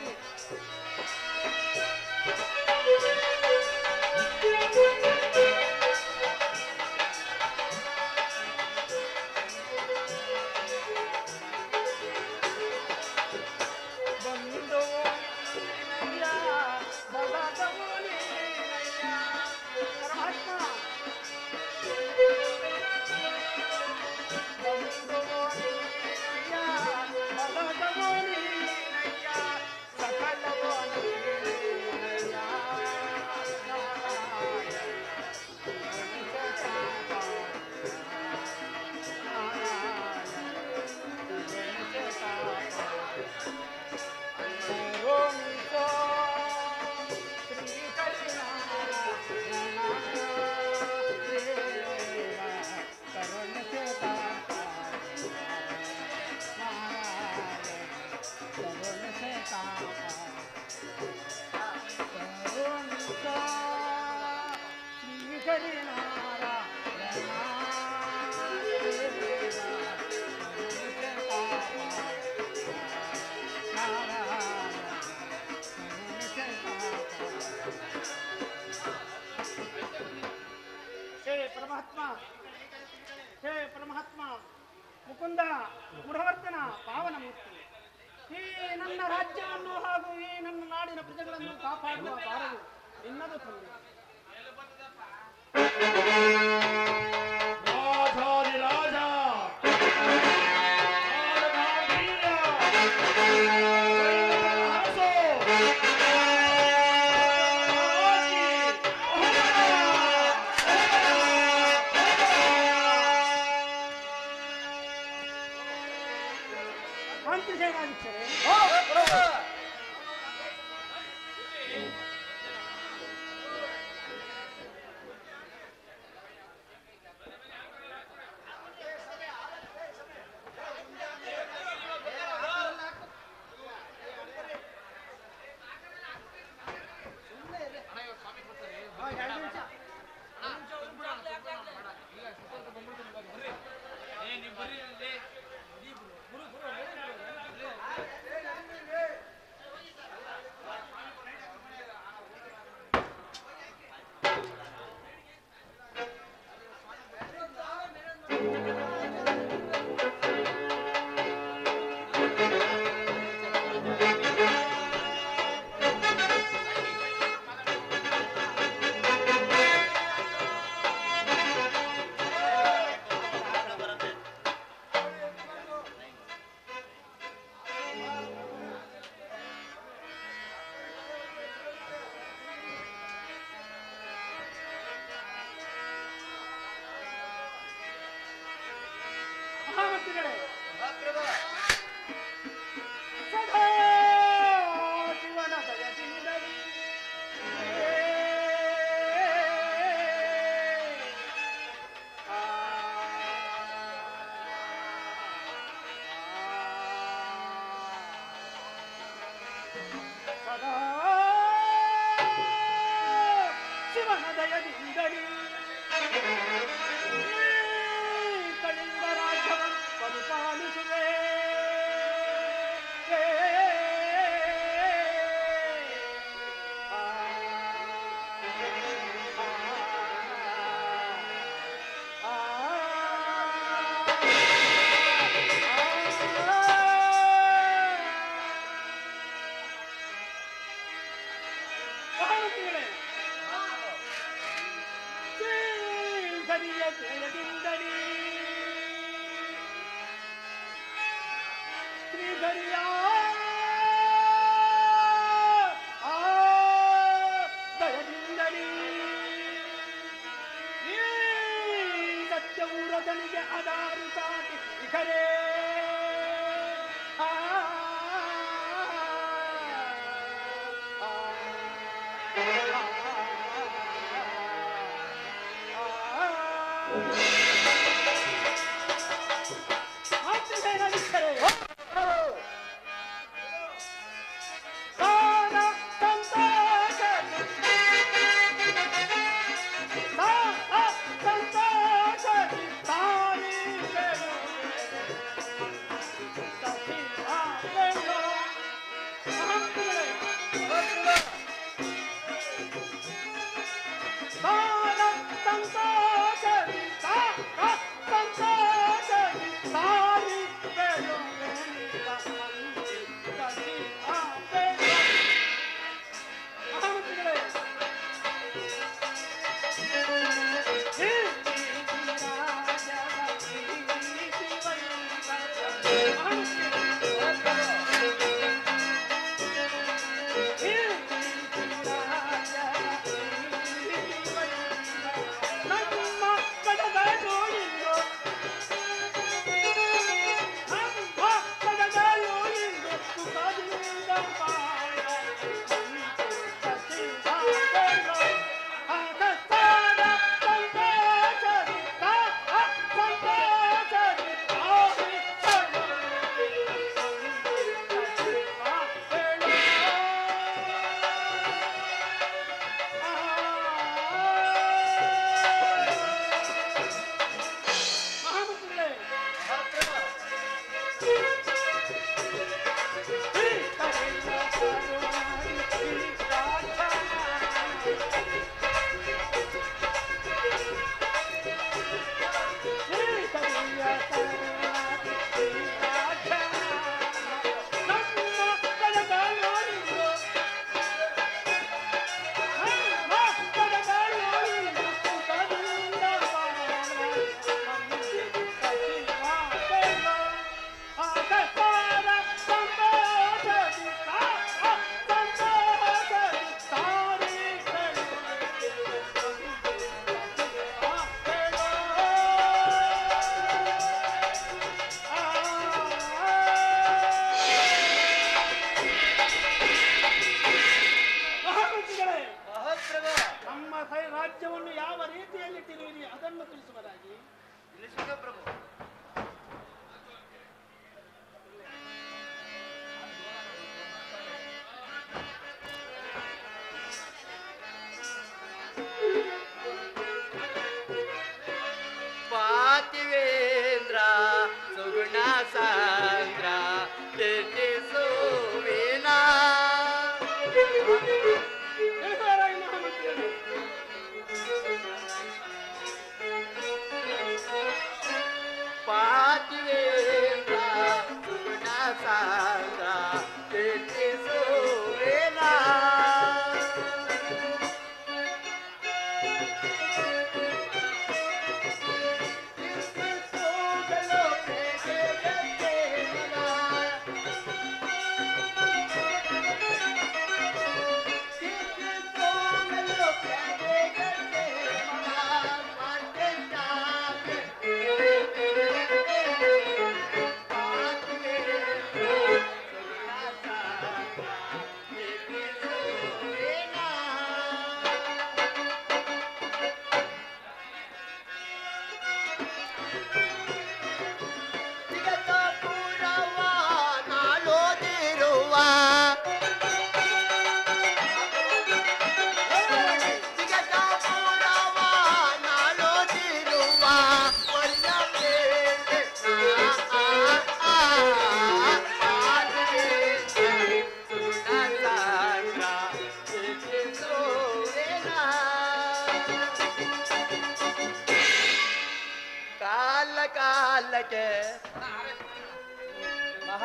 ಬಂದು ನೀನಯ್ಯ, ಬಲದವು ನೀನಯ್ಯ. ಪರಮಾತ್ಮ ಬಂದು ನೀನಯ್ಯ, ಬಲದವು ನೀನಯ್ಯ, ಸಕಲವು ನೀನಯ್ಯ. ಹೇ ಪರಮಾತ್ಮ ಹೇ ಪರಮಾತ್ಮ ಮುಕುಂದ ಮುರವರ್ತನ ಪಾವನ ಮೂರ್ತಿ ಈ ನನ್ನ ರಾಜ್ಯವನ್ನು ಹಾಗೂ ಈ ನನ್ನ ನಾಡಿನ ಪ್ರಜೆಗಳನ್ನು ಕಾಪಾಡುವ ಭಾರವು ನಿನ್ನದು ತಂದೆ ರಾಜಾದಿರಾಜ ಆಡನಾಡೀಯ, ಕೈಲಾಸೋ, ಆಗಿ, ಮಂತ್ರಿಸೇನಾಧಿಕ್ಷರೇ ಮಹಾಮಂತ್ರಿಗಳೇ ಸದಾ ಶಿವನ ದಯದಿಂದಲೇ ಆ, ಸದಾ ಶಿವನ ದಯದಿಂದಲೇ ಕಳಿಂಗ ರಾಜ್ಯವನ್ನು ಪರಿಪಾಲಿಸುವೆ ಮಹಾಮಂತ್ರಿಗಳೇ ಶ್ರೀಧರಿಯ ಜಯದಿಂದಲೇ ಶ್ರೀಧರಿಯ ಆ ದಯದಿಂದಲೇ ಈ ಸತ್ಯಮೂರತನಿಗೆ ಅದಾರು ಸಾಟಿ ಇಖರೇ ಆ ಆ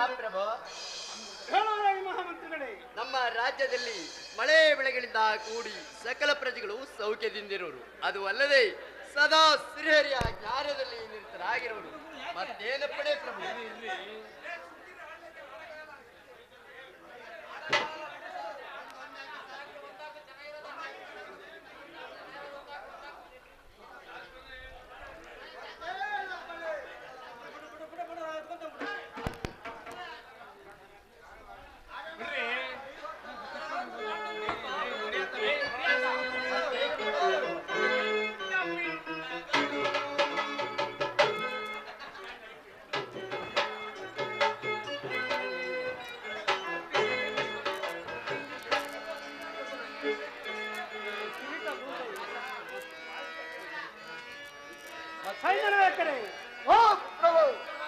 ಪ್ರಭು ಹೇಳುವ ಮಹಾಮಂತ್ರಿಗಳೇ ನಮ್ಮ ರಾಜ್ಯದಲ್ಲಿ ಮಳೆ ಬೆಳೆಗಳಿಂದ ಕೂಡಿ ಸಕಲ ಪ್ರಜೆಗಳು ಸೌಖ್ಯದಿಂದಿರುವರು ಅದು ಅಲ್ಲದೆ ಸದಾ ಶ್ರೀಹರಿಯ ಜ್ಞಾನದಲ್ಲಿ ನಿರತರಾಗಿರುವರು ಮತ್ತೇನ ಪಡೆ ಪ್ರಭು ಸೈನ್ಯ ನಾಯಕರೇ ಓ ಪ್ರಭು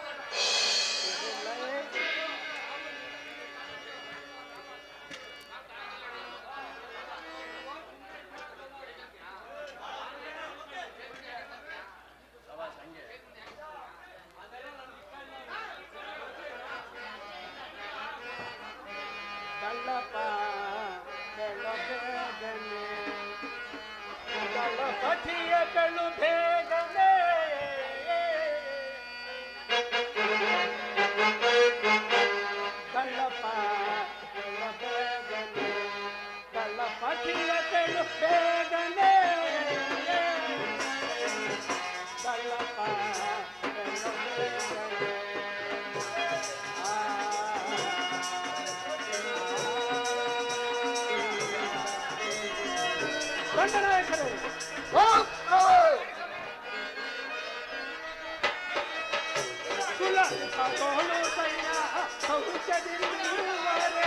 ಕಳ್ಳಪ್ಪ ಬೇಗನೆ ಕಳ್ಳಪತಿಯ ಕಳ್ಳು ಬೇಗನೆ ಕಳ್ಳಪ್ಪ ಕಳ್ಳ ಬೇಗನೆ ಕಳ್ಳಪತಿಯ ಕಳ್ಳು ಬೇಗನೆ ಕಳ್ಳಪ್ಪ ಕಳ್ಳ ಬೇಗನೆ ದಂಡನಾಯಕರೇ ಓ ಪ್ರಭು ಕುಲ ತಗೋಳು ಸೈನ್ಯ ಸೌಖ್ಯದಿಂದಿರುವರೆ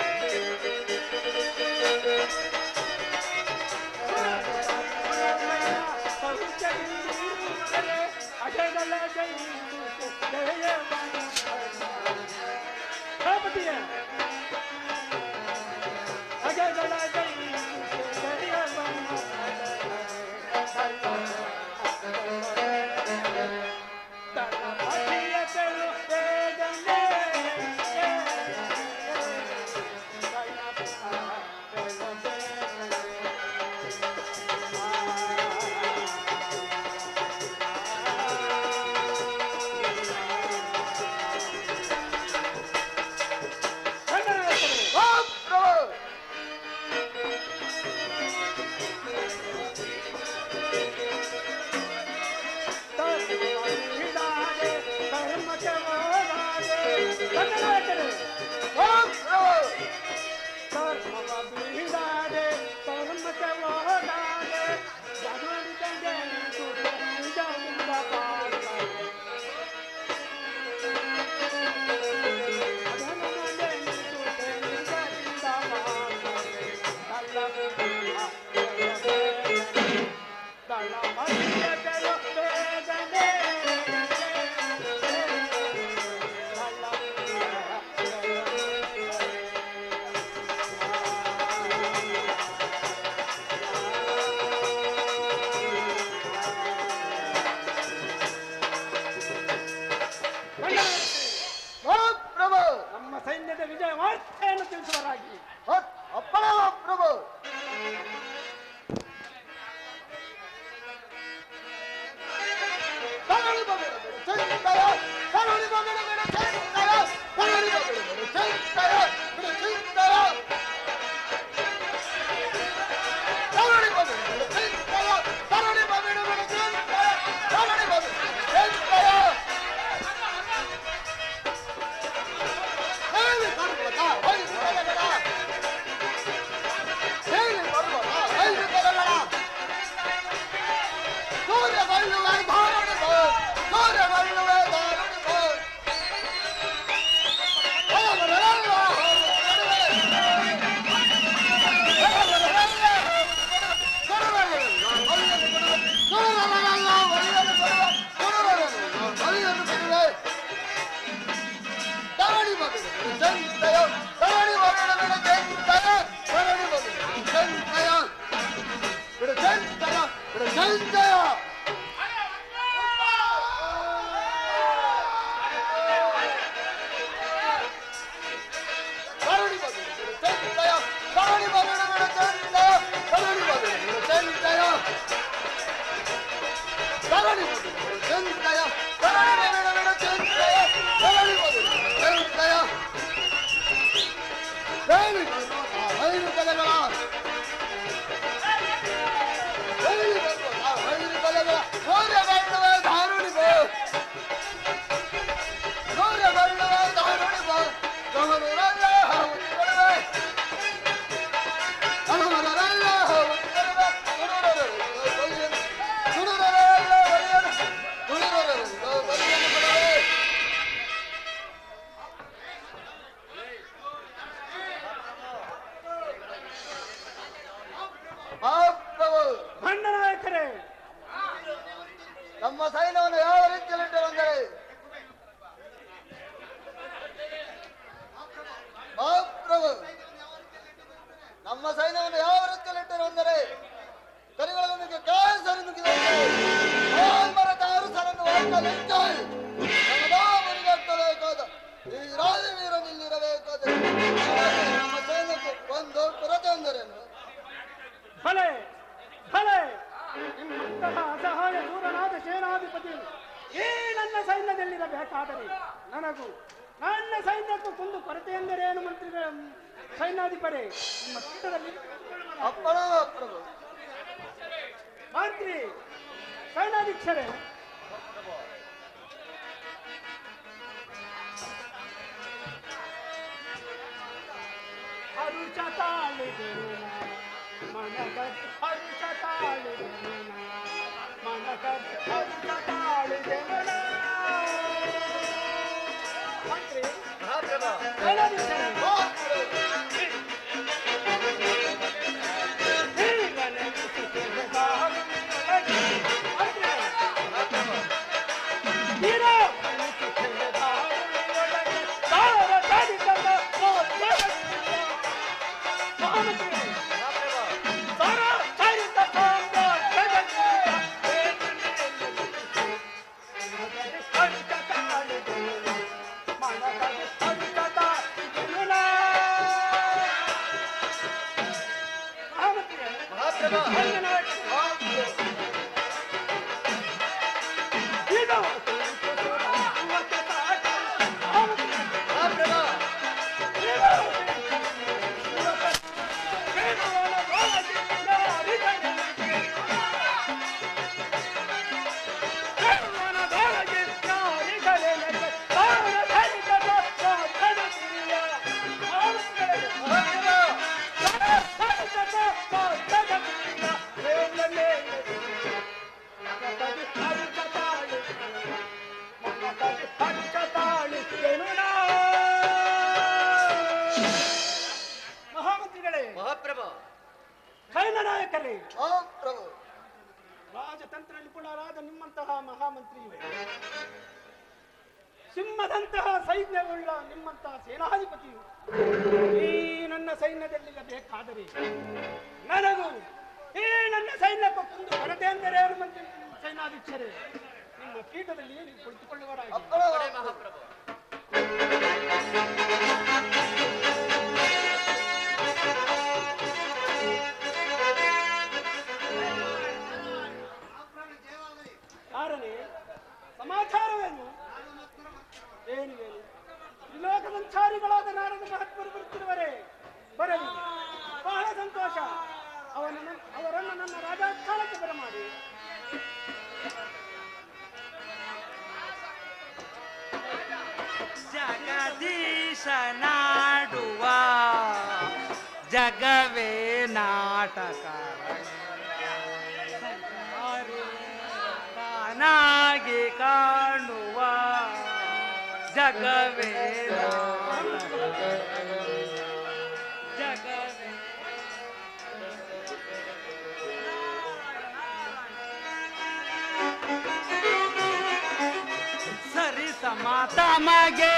ಸೌಖ್ಯದಿಂದಿರುವರೆ ಅಜಗಳ ಜಯಿಸು ಜಯವನ್ನು ಗಣಪತಿಯ ಅಜಗಳ ಜಯಿಸು ಜಯವನ್ನು ಓ ಪ್ರಭು ಓ ಪ್ರಭು ಓ ಪ್ರಭು ನಮ್ಮ ಸೈನ್ಯದ ವಿಜಯ ವಾರ್ತೆಯನ್ನು ತಿಳಿಸುವರಾಗಿ ಓ ಅಪ್ಪಣ ಪ್ರಭು ಕರಳಿ ಬಗೆಡ ಬೇಡ ಚಿಂತೆಯ ಕರಳಿ ಬಗೆಡ ಬೇಡ ಚಿಂತೆಯ ಕರಳಿ ಬಗೆಡ ಬೇಡ ಚಿಂತೆಯ ಬಿಡು ಚಿಂತೆಯ ಕರಳಿ ಬಗೆಡ ಬೇಡ ಚಿಂತೆಯ ಕರಳಿ ಬಗೆಡ ಬೇಡ ಚಿಂತೆಯ ಕರಳಿ ಬಗೆಡ ಚಿಂತೆಯ ಹೇಳಿ ಬರ್ಬೋದ ಹೇಳಿ ಬರಬೇಡ ಹೇಳಿ ಬರ್ಬೋದ ಹೇಳಿ ಬರಬೇಡ ಸೂರ್ಯ ಬಳ್ಳುವೆ ಧಾರಣಿ ಬೋಲ್ ಸೂರ್ಯ ಬಳ್ಳುವೆ ಧಾರಣಿ ಬೋಲ್ ಜಯ ಭಂಡನಾಯಕರೇ ನಮ್ಮ ಸೈನ್ಯವನ್ನು ಯಾವ ರೀತಿಯಲ್ಲಿಟ್ಟರೆಂದರೆ ಮಹಾಪ್ರಭು ನಮ್ಮ ಸೈನ್ಯವನ್ನು ಯಾವ ರೀತಿಯಲ್ಲಿಟ್ಟರೆಂದರೆ ಕರಿಗಳಿಗೆ ಕಾಸರಿ ನುಗ್ಗಿದಂತೆ ಮರದಾರು ಸರನ್ನು ವಾಕಲಿಟ್ಟು ನಮ್ಮದಾ ಮುರಿಗಟ್ಟಬೇಕಾದ ಈ ರಾಜವೀರ ನಿಲ್ಲಿರಬೇಕಾದರೆ ನಮ್ಮ ಸೈನ್ಯಕ್ಕೆ ಒಂದು ಕೊರತೆ ಎಂದರೇನು ಭಲೆ ಭಲೆ ನಿಮ್ಮಂತಹ ಅಸಹಾಯ ದೂರನಾದ ಸೇನಾಧಿಪತಿ ಈ ನನ್ನ ಸೈನ್ಯದಲ್ಲಿರಬೇಕಾದರೆ ನನಗೂ ನನ್ನ ಸೈನ್ಯಕ್ಕೂ ಕುಂದು ಕೊರತೆ ಎಂದರೇನು ಮಂತ್ರಿಗಳ ಸೈನ್ಯಾಧಿಪರೇ ನಿಮ್ಮ ಪೀಠದಲ್ಲಿ ಅಪ್ಪಣ ಪ್ರಭು ಮಂತ್ರಿ ಸೈನ್ಯಾಧೀಕ್ಷರೇ ಹರುಷ ತಾಳಿದೆನು ಮನಗಟ್ ಹರುಷ ತಾಳಿದೆನು ಮನಗಟ್ ಹರುಷ ತಾಳಿದೆನು ಮಂತ್ರಿ ಸೈನ್ಯಾಧೀಕ್ಷರೇ ಮಹಾಮಂತ್ರಿಗಳೇ ಮಹಾಪ್ರಭ ಸೈನ್ಯ ನಾಯಕರೇ ಮಹಾಪ್ರಭು ರಾಜತಂತ್ರ ನಿಪುಣರಾದ ನಿಮ್ಮಂತಹ ಮಹಾಮಂತ್ರಿಯು ಸಿಂಹದಂತಹ ಸೈನ್ಯವುಳ್ಳ ನಿಮ್ಮಂತಹ ಸೇನಾಧಿಪತಿಯು ಈ ನನ್ನ ಸೈನ್ಯದಲ್ಲಿ ಬೇಕಾದರೆ ನನಗೂ ಈ ನನ್ನ ಸೈನ್ಯಕ್ಕೂ ಕುಂದು ಕೊರತೆ ಅಂದರೆ ಮಂತ್ರಿ ಸೈನ್ಯಾಧೀಕ್ಷರೇ ನಿಮ್ಮ ಪೀಠದಲ್ಲಿ ನೀವು ಕುಳಿತುಕೊಳ್ಳುವರಾಗಿ ಅಪ್ಪಣ ಕೊಡೆ ಮಹಾಪ್ರಭು ಕಾರಣ ಸಮಾಚಾರವೇನು ಏನು ಏನು ತ್ರಿಲೋಕ ಸಂಚಾರಿಗಳಾದ ನಾರದ ಮಹಾತ್ಮರು ಬರುತ್ತಿರುವರೆ ಬರಲಿ ಬಹಳ ಸಂತೋಷ ಅವನನ್ನು ಅವರನ್ನು ನನ್ನ ರಾಜಾಸ್ಥಾನಕ್ಕೆ ಬರಮಾಡಿ ಜಗದೀಶನಾಡುವ ಜಗವೇ ನಾಟಕ ತಾನಾಗಿ ಕಾಣುವ ಜಗವೇ ನಾಟಕ ಜಗವೇ ಸರಿ ಸಮ ತಮಗೆ